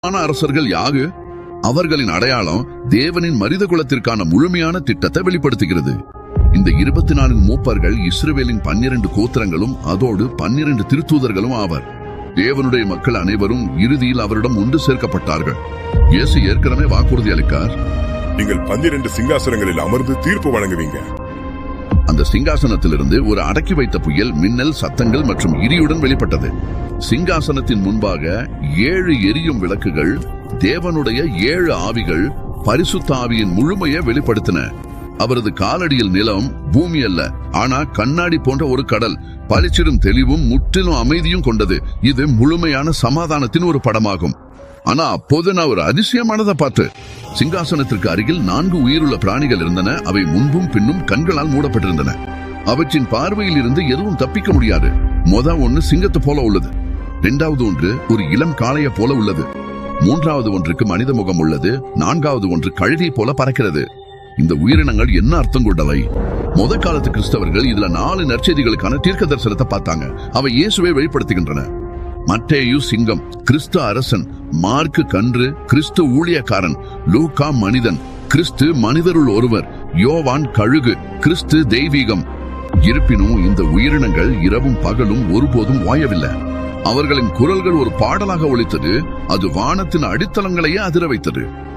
ஆன அரசர்கள் யாகு அவர்களின் அடையாளம் தேவனின் மனித குலத்திற்கான முழுமையான திட்டத்தை வெளிப்படுத்துகிறது இந்த இருபத்தி நான்கு மூப்பர்கள் இஸ்ரவேலின் பன்னிரண்டு கோத்திரங்களும் அதோடு பன்னிரண்டு திருத்தூதர்களும் ஆவர் தேவனுடைய மக்கள் அனைவரும் இறுதியில் அவரிடம் ஒன்று சேர்க்கப்பட்டார்கள் இயேசு ஏற்கனவே வாக்குறுதி அளிக்கார் நீங்கள் பன்னிரண்டு சிங்காசனங்களில் அமர்ந்து தீர்ப்பு வழங்குவீங்க அந்த சிங்காசனத்திலிருந்து ஒரு அடக்கி வைத்த புயல் மின்னல் சத்தங்கள் மற்றும் இடியுடன் வெளிப்பட்டது சிங்காசனத்தின் முன்பாக ஏழு எரியும் விளக்குகள் தேவனுடைய ஏழு ஆவிகள் பரிசுத்த ஆவியின் முழுமையை வெளிப்படுத்தின அவரது காலடியில் நிலம் பூமி அல்ல ஆனா கண்ணாடி போன்ற ஒரு கடல் பளிச்சிடும் தெளிவும் முற்றிலும் அமைதியும் கொண்டது இது முழுமையான சமாதானத்தின் ஒரு படமாகும் ஆனா அப்போது நான் ஒரு அதிசயமானதை பார்த்து சிங்காசனத்திற்கு அருகில் நான்கு உயிருள்ள பிராணிகள் இருந்தன அவை முன்பும் பின்னும் கண்களால் மூடப்பட்டிருந்தன அவற்றின் பார்வையில் இருந்து எதுவும் தப்பிக்க முடியாது மொத ஒன்று சிங்கத்தை போல உள்ளது இரண்டாவது ஒன்று ஒரு இளம் காளைய போல உள்ளது மூன்றாவது ஒன்றுக்கு மனித முகம் உள்ளது நான்காவது ஒன்று கழுகை போல பறக்கிறது இந்த உயிரினங்கள் என்ன அர்த்தம் கொண்டவை முத காலத்து கிறிஸ்தவர்கள் இதுல நாலு நற்செய்திகளுக்கான தீர்க்க தரிசனத்தை பார்த்தாங்க அவை இயேசுவை வெளிப்படுத்துகின்றன மத்தேயு சிங்கம் கிறிஸ்து அரசன் மார்க்கு கன்று கிறிஸ்து ஊழியக்காரன் லூகா மனிதன் கிறிஸ்து மனிதருள் ஒருவர் யோவான் கழுகு கிறிஸ்து தெய்வீகம் இருப்பினும் இந்த உயிரினங்கள் இரவும் பகலும் ஒருபோதும் ஓயவில்லை அவர்களின் குரல்கள் ஒரு பாடலாக ஒலித்தது அது வானத்தின் அடித்தளங்களையே அதிர வைத்தது